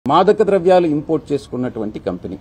మాదక ద్రవ్యాలు ఇంపోర్ట్ చేసుకున్నటువంటి కంపెనీ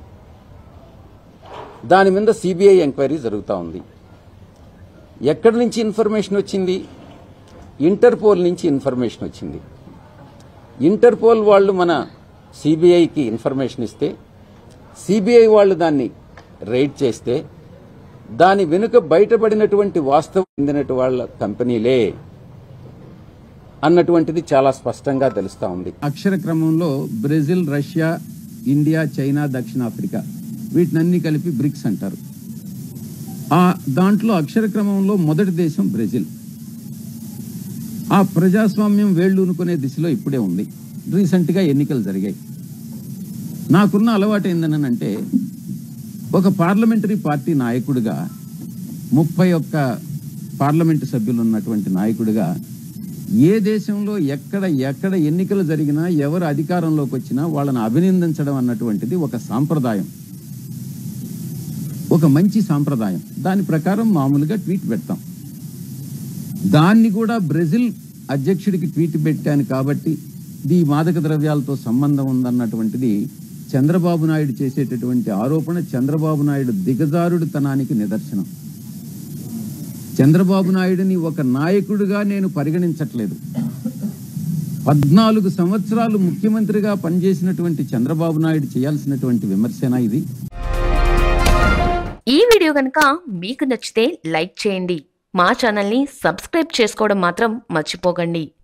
దాని మీద సిబిఐ ఎంక్వైరీ జరుగుతూ ఉంది ఎక్కడి నుంచి ఇన్ఫర్మేషన్ వచ్చింది ఇంటర్పోల్ నుంచి ఇన్ఫర్మేషన్ వచ్చింది ఇంటర్పోల్ వాళ్ళు మన సిబిఐకి ఇన్ఫర్మేషన్ ఇస్తే సిబిఐ వాళ్ళు దాన్ని రైడ్ చేస్తే దాని వెనుక బయటపడినటువంటి వాస్తవం చెందినటు వాళ్ళ కంపెనీలే అన్నటువంటిది చాలా స్పష్టంగా తెలుస్తా ఉంది అక్షర క్రమంలో బ్రెజిల్ రష్యా ఇండియా చైనా దక్షిణాఫ్రికా వీటినన్ని కలిపి బ్రిక్స్ అంటారు ఆ దాంట్లో అక్షర క్రమంలో మొదటి దేశం బ్రెజిల్ ఆ ప్రజాస్వామ్యం వేళ్ళూనుకునే దిశలో ఇప్పుడే ఉంది రీసెంట్గా ఎన్నికలు జరిగాయి నాకున్న అలవాటు ఏందనంటే ఒక పార్లమెంటరీ పార్టీ నాయకుడిగా ముప్పై ఒక్క పార్లమెంటు సభ్యులు ఉన్నటువంటి నాయకుడిగా ఏ దేశంలో ఎక్కడ ఎక్కడ ఎన్నికలు జరిగినా ఎవరు అధికారంలోకి వచ్చినా వాళ్ళని అభినందించడం అన్నటువంటిది ఒక సాంప్రదాయం ఒక మంచి సాంప్రదాయం దాని ప్రకారం మామూలుగా ట్వీట్ పెడతాం దాన్ని కూడా బ్రెజిల్ అధ్యక్షుడికి ట్వీట్ పెట్టాను కాబట్టి ఇది మాదక ద్రవ్యాలతో సంబంధం ఉందన్నటువంటిది చంద్రబాబు నాయుడు చేసేటటువంటి ఆరోపణ చంద్రబాబు నాయుడు దిగజారుడుతనానికి నిదర్శనం చంద్రబాబు నాయుడిని ఒక నాయకుడిగా నేను పరిగణించట్లేదు పద్నాలుగు సంవత్సరాలు ముఖ్యమంత్రిగా పనిచేసినటువంటి చంద్రబాబు నాయుడు చేయాల్సినటువంటి విమర్శన ఇది ఈ వీడియో కనుక మీకు నచ్చితే లైక్ చేయండి మా ఛానల్ని సబ్స్క్రైబ్ చేసుకోవడం మాత్రం మర్చిపోకండి